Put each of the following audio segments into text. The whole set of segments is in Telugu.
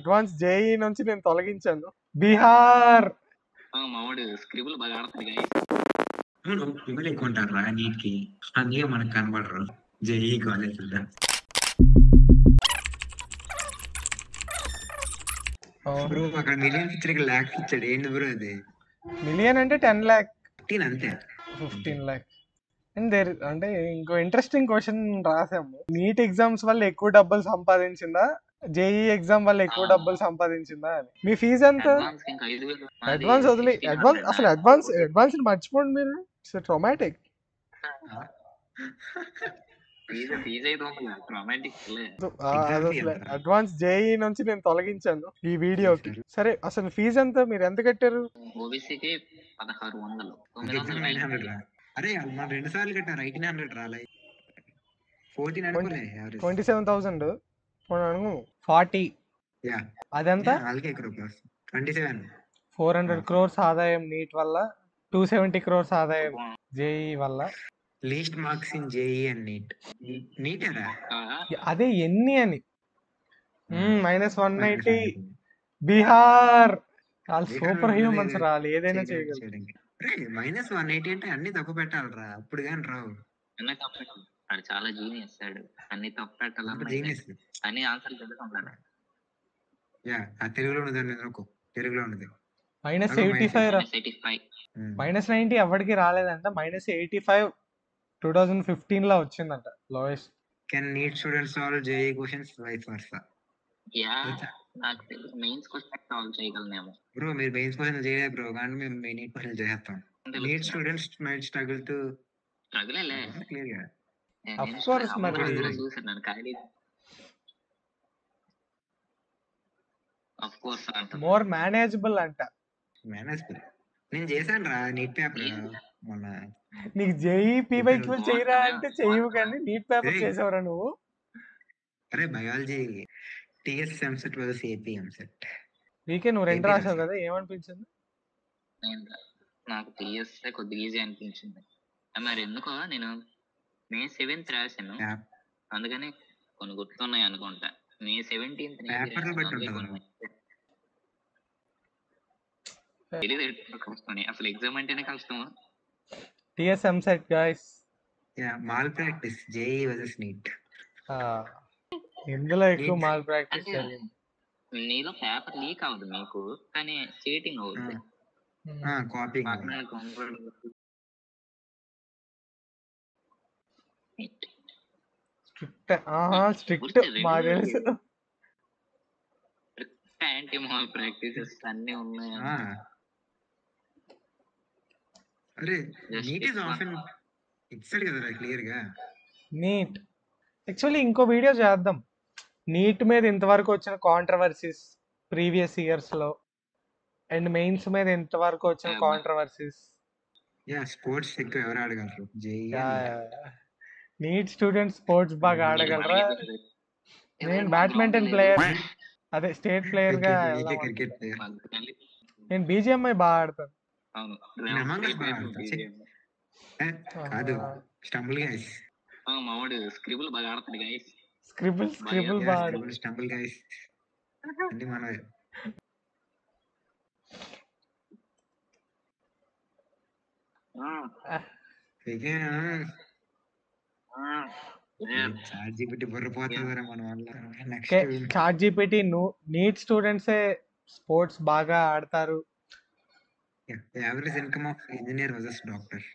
అడ్వాన్స్ జేఈ నుంచి నేను తొలగించాను బీహార్ మావాడు స్క్రిబుల్ బాగా ఆడుతుంది guys. అవును ఇవాళ ఎక్కువ ఉంటారు రా నీట్కి అందుకే మనకు కనబడరు జేఈ కాలేజ్ బ్రో అక్కడ మిలియన్స్ ఇచ్చాడు ల్యాక్స్ ఇచ్చాడు ఏంటి బ్రో అది మిలియన్ అంటే టెన్ ల్యాక్ ఫిఫ్టీన్ అంతే ఫిఫ్టీన్ ల్యాక్ అండ్ దేర్ అంటే ఇంకో ఇంట్రెస్టింగ్ క్వశ్చన్ రాసాము నీట్ ఎగ్జామ్స్ వల్ల ఎక్కువ డబ్బులు సంపాదించిందా జేఈ ఎగ్జామ్ వల్ల ఎక్కువ డబ్బులు సంపాదించిందా అని మీ ఫీజు ఎంత అడ్వాన్స్ కి ఇంకా ఐదు వేలు మాది అడ్వాన్స్ వదిలి 1500 అడ్వాన్స్ అసలు అడ్వాన్స్ అడ్వాన్స్ మర్చిపోండి మీరు ఇట్స్ ట్రొమాటిక్ ఫీజు ఫీజు అయితే ఉంది రొమాంటిక్ అది అసలు అడ్వాన్స్ జేఈ నుంచి నేను తొలగించాను ఈ వీడియోకి సరే అసలు ఫీజు ఎంత మీరు ఎంత కట్టారు ఓబీసీకి పదహారు వందలు తొమ్మిది ఎగ్జామ్ వందలు నైన్ హండ్రెడ్ రా అరే మన రెండు సార్లు కట్టారు ఎయిటీన్ హండ్రెడ్ రా లైక్ ఫోర్టీన్ అనుకోలే average twenty seven thousand forty yeah అదెంత వాళ్ళకే ఎక్కువ plus twenty seven four hundred crores ఆదాయం నీట్ వల్ల టూ సెవెంటీ క్రోర్స్ ఆదాయం జేఈ వల్ల least marks in JEE and NEET NEET రా అదే ఎన్ని అని మైనస్ వన్ ఎయిటీ బీహార్ వాళ్ళు సూపర్ హ్యూమన్స్ రాలి ఏదైనా చేయగలరు మైనస్ వన్ ఎయిటీ అంటే అన్ని తక్కువ పెట్టాలరా అప్పుడు కానీ రావు అన్నీ తప్పు పెట్టాలి వాడు చాలా జీనియస్ వాడు అన్ని తప్పు పెట్టాలన్నా జీనియస్ అన్ని ఆన్సర్లు తెలుసుకుంటాడు యా ఆ తెలుగులో ఉన్నది అనుకో తెలుగులో ఉన్నది మైనస్ అదో ఎయిటీ minus ఫైవ్ రా eighty five um. Minus ninety ఎవరికి రాలేదంట minus eighty five two thousand fifteen లో వచ్చిందంట lowest can NEET students solve JEE questions vice versa yeah నాకు తెలుసు మెయిన్స్ క్వశ్చన్ సాల్వ్ చేయగలనేమో బ్రో మీరు మెయిన్స్ క్వశ్చన్ చేయలేదు బ్రో కానీ మేము నీట్ క్వశ్చన్ చేస్తాం NEET students might struggle to స్ట్రగులేలే క్లియర్ గా Of course, మరి. చూసాను నేను ఖాళీ అఫ్ కోర్స్ అంట మోర్ మేనేజబుల్ అంట మేనేజ్ నేను చేశాను రా నీట్ పేపర్ మొన్న నీకు జేఈ పీవైక్యూ More చేయరా కదా. అంటే చెయ్యవు కానీ నీట్ పేపర్ Hey. చేసావురా నువ్వు అరే biology TS EAMCET versus AP EAMCET వీకే నువ్వు రెండు ఏంటి రాసావు రాసావు? కదా ఏమనిపించింది నేను నాకు టీఎస్ కొద్దిగా ఈజీ అనిపించింది మరి ఎందుకో నేను మే సెవెంత్ రాశాను Yeah. అందుకని కొన్ని గుర్తున్నాయి అనుకుంటా మే సెవెంటీన్త్ Paper ని బట్టి ఉంటుందా? తెలియదు ఎట్లా కష్టం అసలు ఎగ్జామ్ అంటేనే కష్టం TS EAMCET guys yeah malpractice JEE versus NEET ఇందులో ఎక్కువ Neat. మాల్ ప్రాక్టీస్ అంటే జరిగింది నీలో పేపర్ లీక్ అవ్వదు మీకు కానీ చీటింగ్ అవుతుంది కాపీ పక్కన కంప్యూటర్ స్ట్రిక్ట్ ఆహా స్ట్రిక్ట్ ఊరికే మా రెండు తెలుసు యాంటీ మాల్ ప్రాక్టీసెస్ అన్ని ఉన్నాయి అరే Just NEET is pick one. ఆఫెన్ ఇచ్చాడు కదా క్లియర్ గా నీట్ యాక్చువల్లీ ఇంకో వీడియో చేద్దాం నీట్ మీద ఇంతవరకు వచ్చిన కాంట్రవర్సీస్ ప్రీవియస్ ఇయర్స్ లో అండ్ మెయిన్స్ మీద ఇంతవరకు వచ్చిన Yeah, కాంట్రవర్సీస్ యా స్పోర్ట్స్ ఎక్కువ ఎవరు ఆడగలరు జేఈ నీట్ స్టూడెంట్ స్పోర్ట్స్ బాగా ఆడగలరా నేను బ్యాడ్మింటన్ ప్లేయర్ అదే స్టేట్ ప్లేయర్ గా వెళ్దాం క్రికెట్ ప్లేయర్ అనుకుంటున్నా. నేను బీజిఎంఐ బాగా ఆడతాను అవును నేను Among Us బాగా ఆడతా. ఛీ. కాదు స్టంబుల్ గైస్ మావాడు స్క్రిబుల్ బాగా ఆడతాడు గైస్ స్క్రిబుల్ స్క్రిబుల్ బాగా ఆడతాను. స్టంబుల్ గైస్ అన్ని మనవే చార్జ్ జీపీటీ బుర్ర పోతుంది మన వల్ల okay next Chat GPT NEET స్టూడెంట్సే స్పోర్ట్స్ బాగా ఆడతారు average income of engineer versus doctor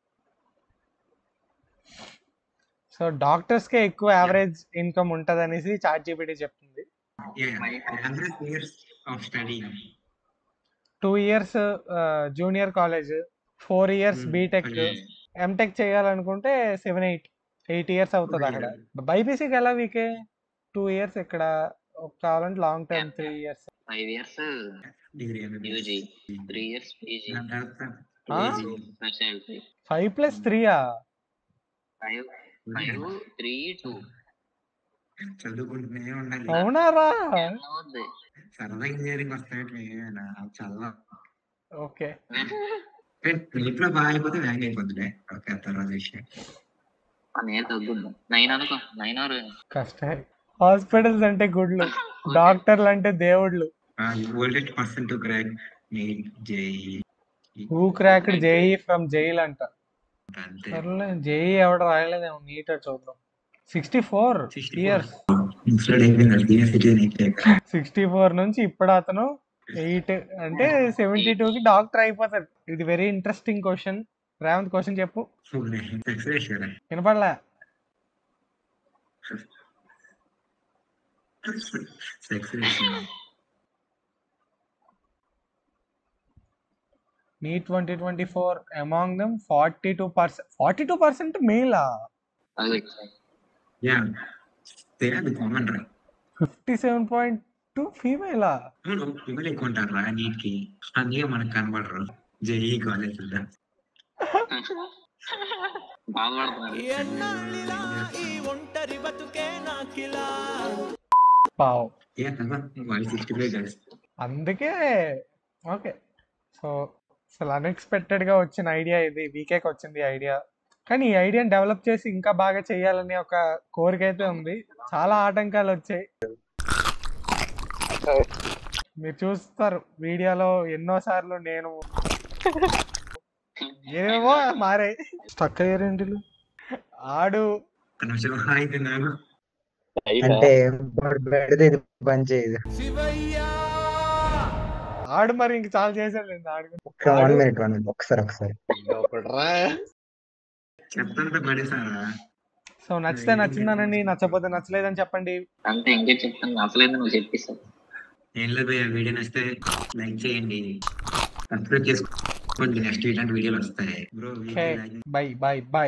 so doctors కే ఎక్కువ యావరేజ్ ఇన్కమ్ ఉంటది అనేసి చాట్ జీపీటీ చెప్తుంది average years of study two years junior college four years Hmm, BTech okay. MTech చేయాలనుకుంటే సెవెన్ ఎయిట్ ఎయిట్ ఇయర్స్ అవుతుంది అక్కడ బైపీసీకి ఎలా వీకే టూ ఇయర్స్ ఇక్కడ కావాలంటే long term three years five years degree UG three years PG Ah? Speciality five plus త్రీయా ఫైవ్ ఫైవ్ త్రీ టూ చదువుకుంటూనే ఉండాలి అవునారా అవుద్ది సరదా ఇంజనీరింగ్ వస్తాయి ఏమైనా చదవ ఓకే నీట్లో బాగా అయిపోతే వ్యాంగ్ అయిపోతుందే ఓకే తర్వాత విషయం నేను తగ్గుంది నైన్ అనుకో నైన్ ఆరు కష్టం హాస్పిటల్స్ అంటే గుడ్లు డాక్టర్లు అంటే దేవుళ్ళు oldest person to crack NEET JEE who cracked JEE from jail అంట అంతే సర్లే జేఈ ఎవడ రాయలేదేమో నీట్ చూద్దాం సిక్స్టీ ఫోర్ 64. ఇయర్స్ ఇన్స్టెడ్ అయిపోయింది యూనివర్సిటీ నీట్ సిక్స్టీ ఫోర్ నుంచి ఇప్పుడు అతను ఎయిట్ అంటే సెవెంటీ టూ కి డాక్టర్ అయిపోతాడు ఇది very interesting question Revanth question చెప్పు సెక్స్ రేషియో వినపడలే సెక్స్ రేషియో నీ twenty twenty four among them forty two percent forty two percent మేలా అది యా అది కామన్ రా ఫిఫ్టీ సెవెన్ పాయింట్ టూ ఫీమేలా అవును పిల్లలు ఎక్కువ ఉంటారు రా నీట్ కి అందుకే మనకు కనబడరు జేఈ కాలేజ్ బాగుపడుతున్నారు పావ్ ఏ వన్ సిక్స్టీ ఫైవ్ గర్ల్స్ అందుకే ఓకే సో అసలు అన్ఎక్స్పెక్టెడ్ గా వచ్చిన ఐడియా ఇది వీకేకి వచ్చింది ఐడియా కానీ ఈ ఐడియాని డెవలప్ చేసి ఇంకా బాగా చేయాలనే ఒక కోరిక అయితే ఉంది చాలా ఆటంకాలు వచ్చాయి మీరు చూస్తారు వీడియోలో ఎన్నో సార్లు నేను ఏమో మారే స్టక్ అయ్యారేంటి ఆడు ఒక నిమిషం అయితే నాకు అంటే వాడు పెడితే ఇది పని చేయదు ఆడు మరి ఇంక చాలా చేశాడు ఆడు ఒక్క వన్ మినిట్ వన్ మినిట్ ఒకసారి ఒకసారి చెప్తాంటే పడేసారా సో నచ్చితే నచ్చిందనండి నచ్చకపోతే నచ్చలేదని చెప్పండి అంతే ఇంకే చెప్తాను అసలేదు నువ్వు చెప్పేస్తావు ఏం లేదు భయ్యా, వీడియో నచ్చితే లైక్ చేయండి సబ్స్క్రైబ్ చేసుకోండి నెక్స్ట్ ఇలాంటి వీడియోలు వస్తాయి bro okay bye bye bye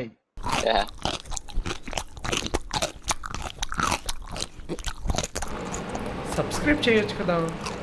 subscribe చేయొచ్చు కదా